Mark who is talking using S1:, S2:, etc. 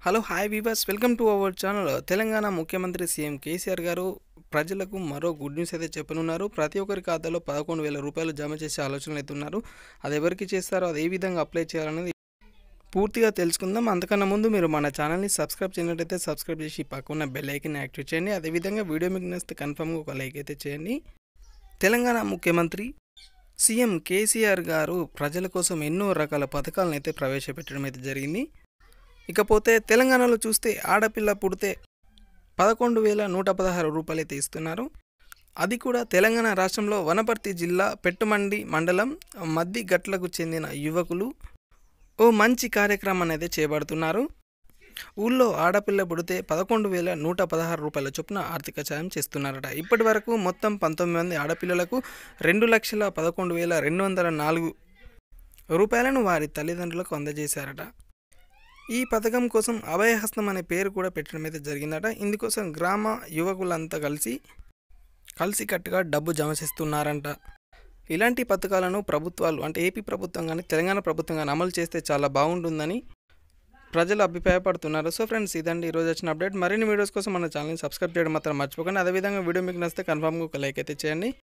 S1: hello hi viewers welcome to our channel Telangana ముఖ్యమంత్రి CM KCR గారు ప్రజలకు మరో గుడ్ న్యూస్ అయితే చెప్పనున్నారు ప్రతి ఒక్కరి ఖాతాలో పదకొండు వేల రూపాయలు జమ చేసే ఆలోచనలు అయితే ఉన్నారు అది ఎవరికి చేస్తారో అది ఏ విధంగా అప్లై చేయాలనేది పూర్తిగా తెలుసుకుందాం అంతకన్నా ముందు మీరు మన ఛానల్ని సబ్స్క్రైబ్ చేయనట్టయితే సబ్స్క్రైబ్ చేసి పక్కన బెల్ ఐకన్ యాక్టివేట్ చేయండి అదేవిధంగా వీడియో మీకు నచ్చితే కన్ఫర్మ్గా ఒక లైక్ అయితే చేయండి తెలంగాణ ముఖ్యమంత్రి సీఎం కేసీఆర్ గారు ప్రజల కోసం ఎన్నో రకాల పథకాలను అయితే ప్రవేశపెట్టడం అయితే జరిగింది ఇకపోతే తెలంగాణలో చూస్తే ఆడపిల్ల పుడితే పదకొండు వేల నూట పదహారు రూపాయలు అయితే ఇస్తున్నారు అది కూడా తెలంగాణ రాష్ట్రంలో వనపర్తి జిల్లా పెట్టుమండి మండలం మద్ది గట్లకు చెందిన యువకులు ఓ మంచి కార్యక్రమం అనేది చేపడుతున్నారు ఊళ్ళో ఆడపిల్ల పుడితే పదకొండు వేల నూట పదహారు రూపాయల చొప్పున ఆర్థిక సాయం చేస్తున్నారట ఇప్పటి వరకు మొత్తం పంతొమ్మిది మంది ఆడపిల్లలకు రెండు లక్షల పదకొండు వేల రెండు వందల నాలుగు రూపాయలను వారి తల్లిదండ్రులకు అందజేశారట ఈ పథకం కోసం అభయహస్తం అనే పేరు కూడా పెట్టడం అయితే జరిగిందట ఇందుకోసం గ్రామ యువకులంతా కలిసి కలిసికట్టుగా డబ్బు జమ చేస్తున్నారంట ఇలాంటి పథకాలను ప్రభుత్వాలు అంటే ఏపీ ప్రభుత్వం కానీ తెలంగాణ ప్రభుత్వం కానీ అమలు చేస్తే చాలా బాగుంటుందని ప్రజలు అభిప్రాయపడుతున్నారు సో ఫ్రెండ్స్ ఇదండి ఈరోజు వచ్చిన అప్డేట్ మరిన్ని వీడియోస్ కోసం మన ఛానల్ని సబ్స్క్రైబ్ చేయడం మాత్రం మర్చిపోకండి అదేవిధంగా వీడియో మీకు నచ్చితే కన్ఫామ్గా ఒక లైక్ అయితే చేయండి